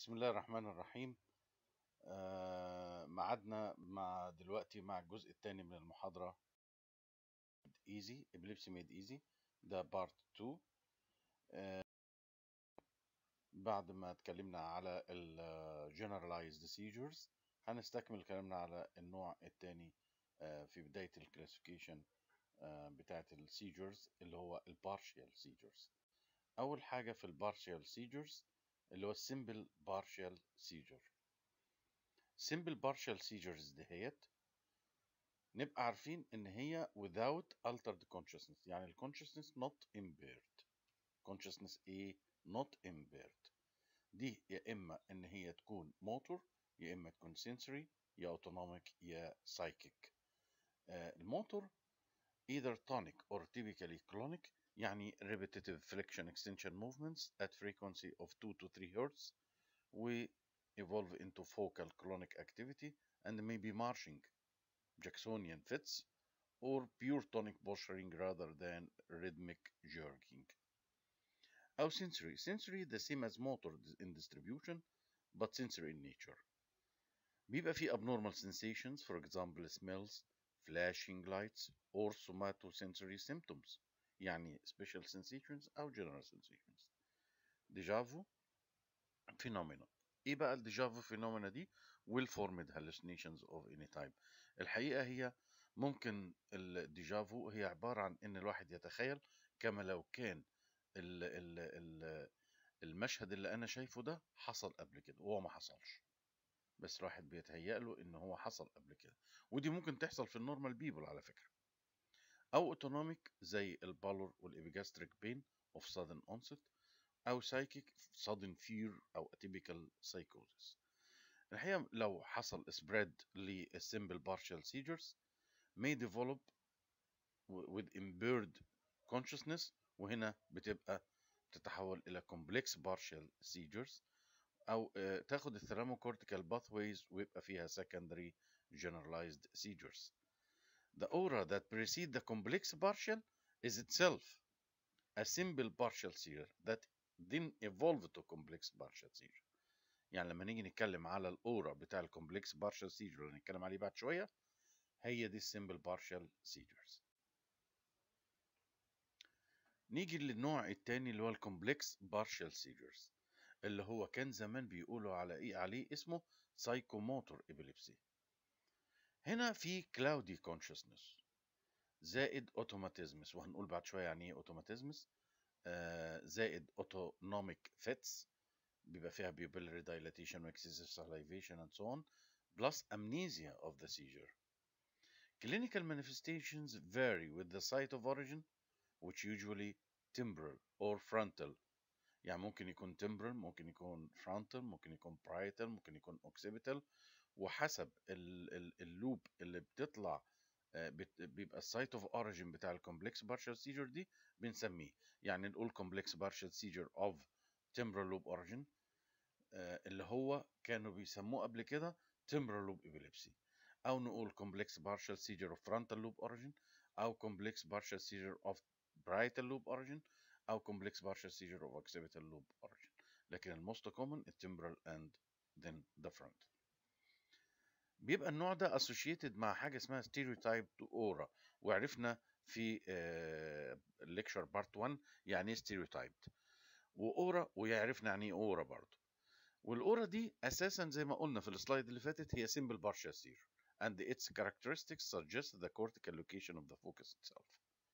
بسم الله الرحمن الرحيم آه، معادنا مع دلوقتي مع الجزء الثاني من المحاضرة ايزي ابليبسي ميد ايزي ده بارت 2 آه، بعد ما اتكلمنا على ال generalized seizures هنستكمل كلامنا على النوع الثاني في بداية الكلاسيفيكيشن بتاعة السيجرز اللي هو البارشال seizures أول حاجة في البارشال seizures اللي هو السيمبل بارشال سيجر simple partial seizures دهيت نبقى عارفين ان هي without altered consciousness يعني ال consciousness not impaired consciousness ايه not impaired دي يا اما ان هي تكون motor يا اما تكون sensory يا autonomic يا psychic آه الموتور either tonic or typically clonic يعني repetitive flexion extension movements at frequency of 2 to 3 hertz we evolve into focal clonic activity and maybe marching Jacksonian fits or pure tonic posturing rather than rhythmic jerking. أو sensory. Sensory the same as motor in distribution but sensory in nature. بيبقى في abnormal sensations for example smells, flashing lights or somatosensory symptoms يعني special sensations أو general sensations. Deja vu phenomena. ايه بقى الديجافو فينومينا دي والفورمد هالوسينيشنز اوف اني تايم الحقيقه هي ممكن الديجافو هي عباره عن ان الواحد يتخيل كما لو كان ال ال ال المشهد اللي انا شايفه ده حصل قبل كده وهو ما حصلش بس الواحد بيتهيأ له ان هو حصل قبل كده ودي ممكن تحصل في النورمال بيبل على فكره او اوتونوميك زي البالور والابيجاستريك بين اوف sudden onset أو psychic sudden fear أو atypical psychosis. الحقيقة لو حصل spread للsimple partial seizures may develop with impaired consciousness وهنا بتبقى تتحول إلى complex partial seizures أو تاخد الثراموكورتيكال pathways ويبقى فيها secondary generalized seizures. The aura that precedes the complex partial is itself a simple partial seizure that then evolve to complex partial seizure يعني لما نيجي نتكلم على الاورا بتاع الكومبلكس partial seizure اللي هنتكلم عليه بعد شويه هي دي السمبل partial seizures نيجي للنوع الثاني اللي هو الكومبلكس partial seizures اللي هو كان زمان بيقولوا على ايه عليه اسمه سايكوموتور ابيليبسي هنا في كلاودي كونشسنس زائد اوتوماتيزمس وهنقول بعد شويه يعني ايه اوتوماتيزمس زائد autonomic fits بيبقى فيها pupillary dilatation excessive salivation and so on plus amnesia of the seizure. Clinical manifestations vary with the site of origin which usually temporal or frontal يعني ممكن يكون temporal ممكن يكون frontal ممكن يكون parietal ممكن يكون occipital وحسب اللوب اللي بتطلع بيبقى السايت اوف اوريجين بتاع الكومبلكس بارشال سيجر دي بنسميه يعني نقول كومبلكس بارشال سيجر اوف temporal lobe origin اللي هو كانوا بيسموه قبل كده temporal lobe epilepsy او نقول complex partial seizure of frontal lobe origin او complex partial seizure of parietal lobe origin او complex partial seizure of occipital lobe origin لكن الموست common temporal and then the front بيبقى النوع ده associated مع حاجه اسمها stereotype aura وعرفنا في الليكشر بارت 1 يعني ايه stereotyped واورا ويعرفنا يعني ايه اورا برضه والاورا دي اساسا زي ما قلنا في السلايد اللي فاتت هي simple partial seizure and its characteristics suggest the cortical location of the focus itself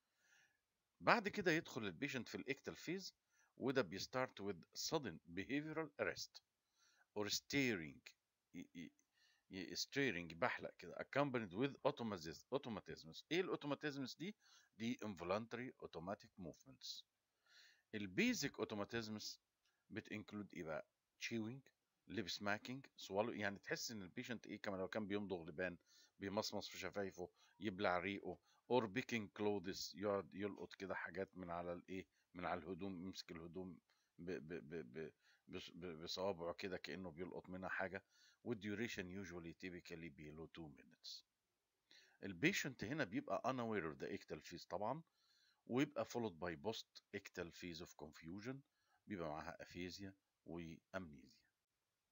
بعد كده يدخل البيشنت في الاكتال فيز وده بيستارت with sudden behavioral arrest or staring staring بحلق كده accompanied with automatisms ايه الاوتوماتيزمز دي دي involuntary automatic movements البيزك اوتوماتيزمز بتنكلود ايه بقى chewing lip smacking swallow يعني تحس ان البيشنت ايه كما لو كان بيمضغ لبان بيمصمص في شفايفه يبلع ريقه or picking clothes يقعد يلقط كده حاجات من على الايه من على الهدوم يمسك الهدوم ب ب ب ب بصوابعه كده كانه بيلقط منها حاجه والديوريشن usually typically below 2 minutes البيشنت هنا بيبقى unaware of the ictal phase طبعا ويبقى followed by post ictal phase of confusion بيبقى معاها افيزيا وامنيزيا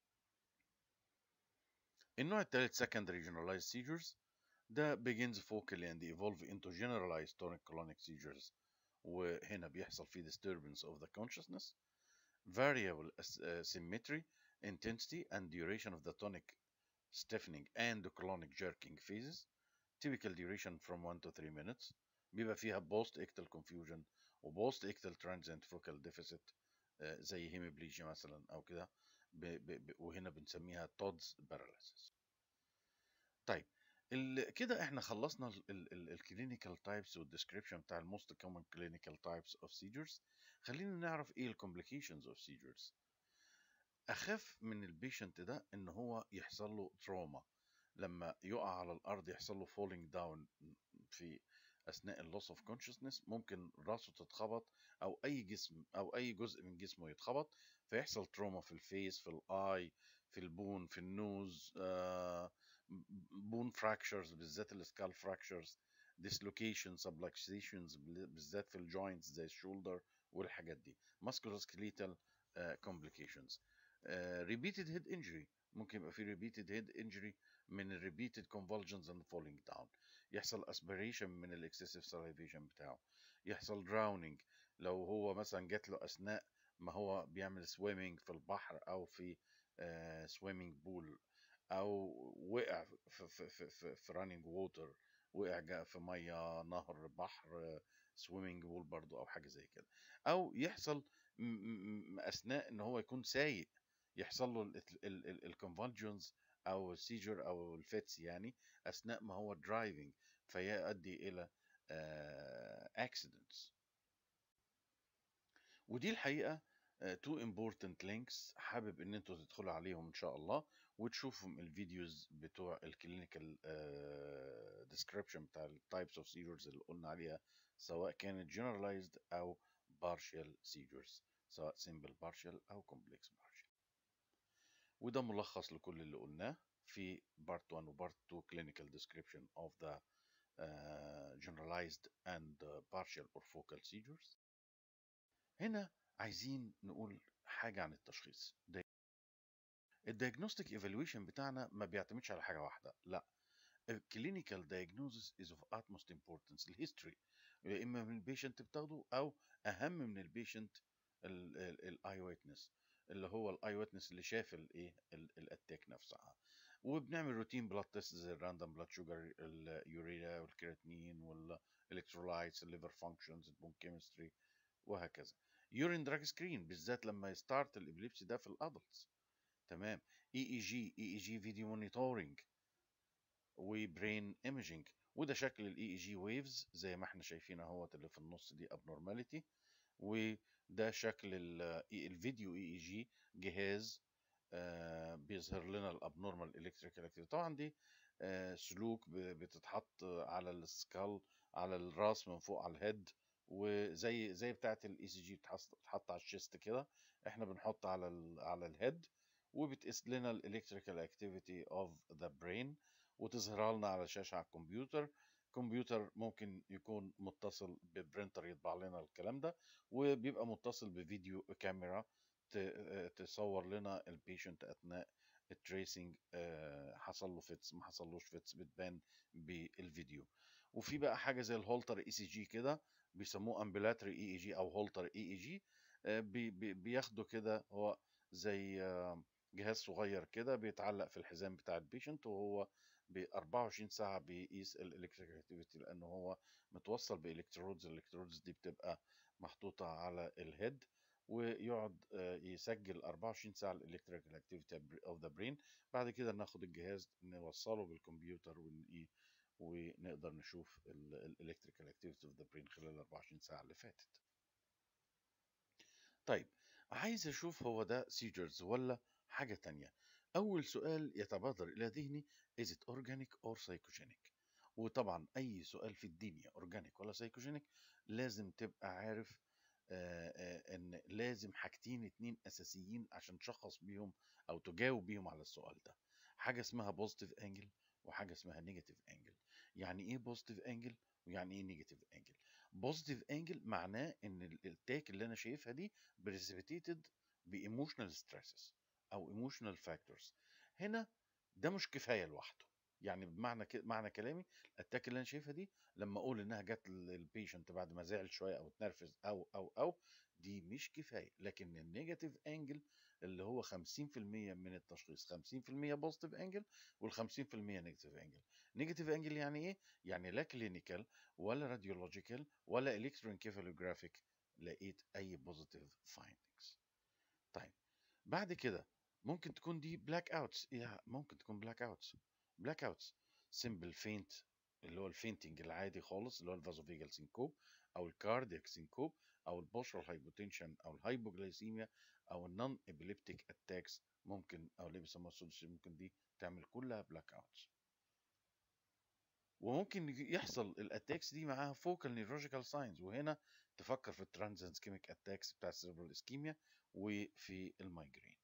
النوع الثالث secondary generalized seizures ده begins focally and evolve into generalized tonic-clonic seizures وهنا بيحصل فيه disturbance of the consciousness variable uh, symmetry intensity and duration of the tonic stiffening and clonic jerking phases typical duration from 1 to 3 minutes بيبقى فيها post ictal confusion و post ictal transient focal deficit uh, زي hemiplegia مثلا او كده وهنا بنسميها تودز paralysis طيب كده احنا خلصنا الكلينيكال تايبس والديسكريبشن بتاع الموست كومن كلينيكال تايبس اوف سيجرز خلينا نعرف ايه الكومبليكيشنز اوف سيجرز اخاف من البيشنت ده ان هو يحصل له تروما لما يقع على الارض يحصل له فولينج داون في اثناء اللوس اوف كونشسنس ممكن راسه تتخبط او اي جسم او اي جزء من جسمه يتخبط فيحصل تروما في الفيس في الاي في البون في النوز آه بون فراكشرز بالذات السكال فراكشرز dislocation subluxations بالذات في الجوينتس زي الشولدر والحاجات دي musculoskeletal uh, complications uh, repeated head injury ممكن يبقى في repeated head injury من ال repeated convulsions and falling down يحصل aspiration من ال excessive salivation بتاعه يحصل drowning لو هو مثلا جات له اثناء ما هو بيعمل swimming في البحر او في uh, swimming pool او وقع في في في في, في رانينج ووتر وقع جاء في ميه نهر بحر سويمنج بول برضو او حاجه زي كده او يحصل اثناء ان هو يكون سايق يحصل له الكونفولجنز او السيجر او الفيتس يعني اثناء ما هو درايفنج فيؤدي الى اكسيدنتس ودي الحقيقه تو امبورتنت لينكس حابب ان انتوا تدخلوا عليهم ان شاء الله وتشوفوا الفيديوز بتوع الكلينيكال ديسكريبشن بتاع التايبس اوف سيجرز اللي قلنا عليها سواء كانت generalized او partial seizures سواء simple partial او complex partial وده ملخص لكل اللي قلناه في part 1 و part 2 clinical description of the uh, generalized and uh, partial or focal seizures هنا عايزين نقول حاجة عن التشخيص الديagnostic evaluation بتاعنا ما بيعتمدش على حاجة واحدة لا الكلينيكال diagnosis is of utmost importance الهيستوري يا اما من البيشنت بتاخده او اهم من البيشنت الاي ويتنس اللي هو الاي ويتنس اللي شاف الايه الاتاك نفسها وبنعمل روتين بلاد تيست زي الراندوم بلاد شوجر اليوريا والكرياتينين والالكترولايتس الليفر فانكشنز البون كيمستري وهكذا يورين دراج سكرين بالذات لما يستارت الابليبسي ده في الادلتس تمام اي اي جي اي اي جي فيديو مونيتورنج وبرين ايمجينج وده شكل الاي اي جي ويفز زي ما احنا شايفين اهوت اللي في النص دي ابنورماليتي وده شكل الفيديو اي اي جي جهاز آه بيظهر لنا الابنورمال الكتريكال اكتيفيتي طبعا دي آه سلوك بتتحط على السكال على الراس من فوق على الهيد وزي زي بتاعه الاي سي جي بتتحط على الشيست كده احنا بنحط على ال على الهيد وبتقيس لنا الالكتريكال اكتيفيتي اوف ذا برين وتظهرها لنا على شاشه على الكمبيوتر كمبيوتر ممكن يكون متصل ببرينتر يطبع لنا الكلام ده وبيبقى متصل بفيديو كاميرا تصور لنا البيشنت اثناء التريسنج حصل له فيتس ما حصلوش فيتس بتبان بالفيديو وفي بقى حاجه زي الهولتر اي سي جي كده بيسموه امبلاتري اي اي جي او هولتر اي اي جي بياخدوا كده هو زي جهاز صغير كده بيتعلق في الحزام بتاع البيشنت وهو ب 24 ساعه بيقيس الالكتريك اكتيفيتي لانه هو متوصل بالكترودز الالكترودز دي بتبقى محطوطه على الهيد ويقعد يسجل 24 ساعه الالكتريك اكتيفيتي اوف ذا برين بعد كده ناخد الجهاز نوصله بالكمبيوتر ونقيه ونقدر نشوف الالكتريكال اكتيفيتي اوف ذا برين خلال ال 24 ساعه اللي فاتت طيب عايز اشوف هو ده سيجرز ولا حاجه تانية اول سؤال يتبادر الى ذهني is it organic or psychogenic وطبعا اي سؤال في الدنيا اورجانيك ولا سايكوجينيك لازم تبقى عارف آآ آآ ان لازم حاجتين اتنين اساسيين عشان تشخص بيهم او تجاوب بيهم على السؤال ده حاجه اسمها بوزيتيف انجل وحاجه اسمها نيجاتيف انجل يعني ايه بوزيتيف انجل ويعني ايه نيجاتيف انجل بوزيتيف انجل معناه ان التاك اللي انا شايفها دي بريسبيتيتد بايموشنال ستريسز او ايموشنال فاكتورز هنا ده مش كفايه لوحده يعني بمعنى ك... معنى كلامي الاتاك اللي انا شايفها دي لما اقول انها جت للبيشنت بعد ما زعل شويه او اتنرفز او او او دي مش كفايه لكن النيجاتيف انجل اللي هو 50% من التشخيص 50% بوزيتيف انجل وال 50% نيجاتيف انجل نيجاتيف انجل يعني ايه يعني لا كلينيكال ولا راديولوجيكال ولا الكترونكيفالوجرافيك لقيت اي بوزيتيف فايندنجز طيب بعد كده ممكن تكون دي بلاك اوتس يا ممكن تكون بلاك اوتس بلاك اوتس سمبل فينت اللي هو الفينتنج العادي خالص اللي هو الفازوفيجال سينكوب او الكاردياك سينكوب او البوشرال هايبوتنشن او الهايبوجلايسيميا او النون ابيليبتيك اتاكس ممكن او اللي بيسموها السودوسي ممكن دي تعمل كلها بلاك اوتس وممكن يجي- يحصل الاتاكس دي معاها فوكال نيورولوجيكال ساينز وهنا تفكر في الترانزنت سكيميك اتاكس بتاع السيربرال اسكيميا وفي المايجرين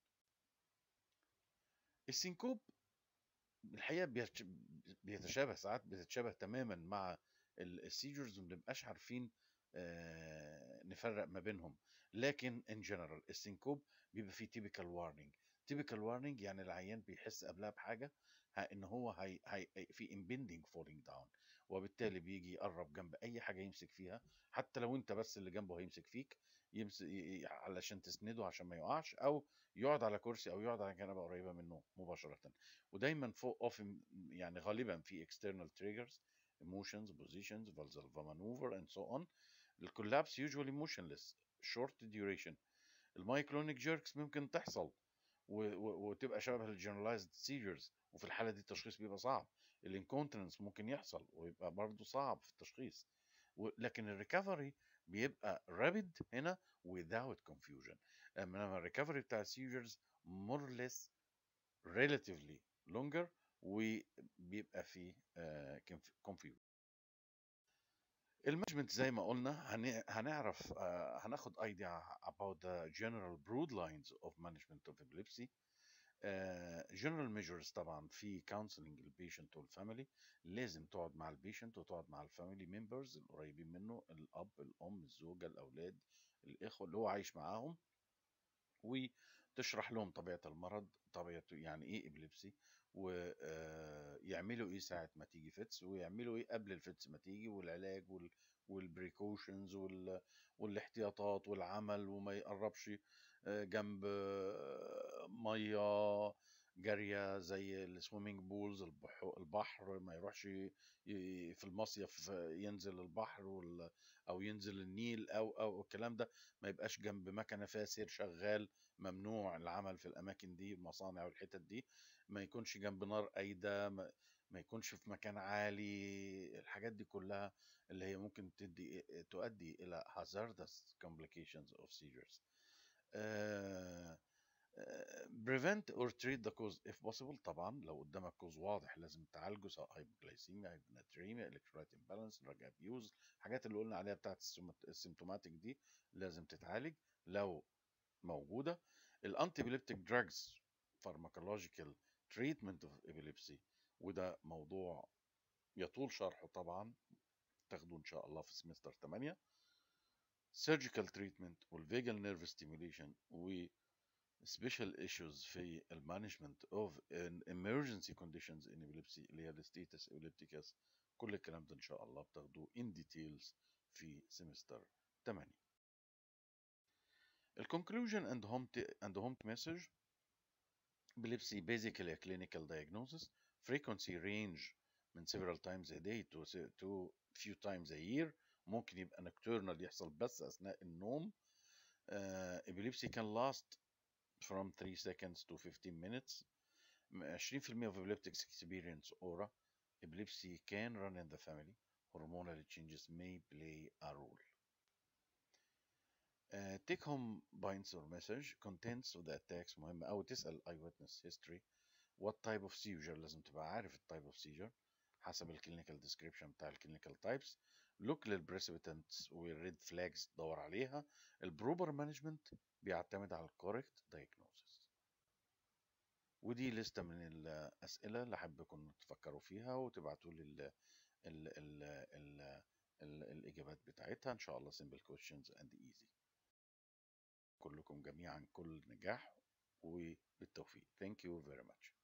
السينكوب الحقيقه بيرش- بيتشابه ساعات بتتشابه تماما مع ال- السيجرز وما بنبقاش عارفين آه، نفرق ما بينهم لكن ان جنرال السينكوب بيبقى فيه تيبيكال وارنينج تيبيكال وارنينج يعني العيان بيحس قبلها بحاجه ها ان هو هي هي في impending falling down وبالتالي بيجي يقرب جنب اي حاجه يمسك فيها حتى لو انت بس اللي جنبه هيمسك فيك يمسك علشان تسنده عشان ما يقعش او يقعد على كرسي او يقعد على كنبه قريبه منه مباشره ودايما فوق often يعني غالبا في external triggers emotions positions valsalva maneuver and so on الكولابس usually motionless short duration المايكلونيك جيركس ممكن تحصل و- و- وتبقى شبه الجنرالايزد سيجرز وفي الحاله دي التشخيص بيبقى صعب الانكونتنس ممكن يحصل ويبقى برضه صعب في التشخيص و- لكن الريكفري بيبقى رابيد هنا without confusion انما الريكفري بتاع السيجرز more or less relatively longer وبيبقى فيه confusion المانجمنت زي ما قلنا هن- هنعرف آه، هناخد idea about the general broad lines of management of epilepsy آه، general measures طبعا في counseling البيشنت والفاميلي لازم تقعد مع البيشنت وتقعد مع الفاميلي ممبرز القريبين منه الاب الام الزوجه الاولاد الاخوه اللي هو عايش معاهم وتشرح لهم طبيعه المرض طبيعته يعني ايه ابليبسي ويعملوا ايه ساعه ما تيجي فيتس ويعملوا ايه قبل الفيتس ما تيجي والعلاج والبريكوشنز والاحتياطات والعمل وما يقربش آه، جنب آه، ميه جاريه زي السويمنج بولز البحر ما يروحش ي- ي- في المصيف ينزل البحر وال- او ينزل النيل او او الكلام ده ما يبقاش جنب مكنه فاسر شغال ممنوع العمل في الاماكن دي المصانع والحتت دي ما يكونش جنب نار قايده ما, ما يكونش في مكان عالي الحاجات دي كلها اللي هي ممكن تدي تؤدي الى hazardous complications of seizures آه، آه، prevent or treat the cause if possible طبعا لو قدامك كوز واضح لازم تعالجه سواء هايبوجلايسيميا هايبوناتريميا الكترولايت امبالانس دراج ابيوز الحاجات اللي قلنا عليها بتاعت السيمتوماتيك دي لازم تتعالج لو موجوده الانتي ابيليبتيك دراجز فارماكولوجيكال تريتمنت اوف ابيليبسي وده موضوع يطول شرحه طبعا تاخدوه ان شاء الله في سمستر 8 surgical treatment والفيجال نيرف ستيميوليشن و special issues في المانجمنت of an emergency conditions in epilepsy اللي هي الستيتس epilepticus كل الكلام ده ان شاء الله بتاخدوه in details في سمستر 8 ال conclusion and home and home message epilepsy basically a clinical diagnosis frequency range من several times a day to to few times a year ممكن يبقى nocturnal يحصل بس أثناء النوم uh, epilepsy can last from 3 seconds to 15 minutes 20% of epileptics experience aura epilepsy can run in the family hormonal changes may play a role uh, take home points or message contents of the attacks مهمة أو تسأل eyewitness history what type of seizure لازم تبقى عارف ال type of seizure حسب الكلينيكال description بتاع الكلينيكال types look للبريسبيتنتس والريد فلاجز دور عليها البروبر مانجمنت بيعتمد على الكوريكت diagnosis ودي لستة من الأسئلة اللي حابكم تفكروا فيها وتبعتوا لي ال ال ال ال ال الإجابات بتاعتها إن شاء الله simple questions and easy كلكم جميعا كل نجاح وبالتوفيق thank you very much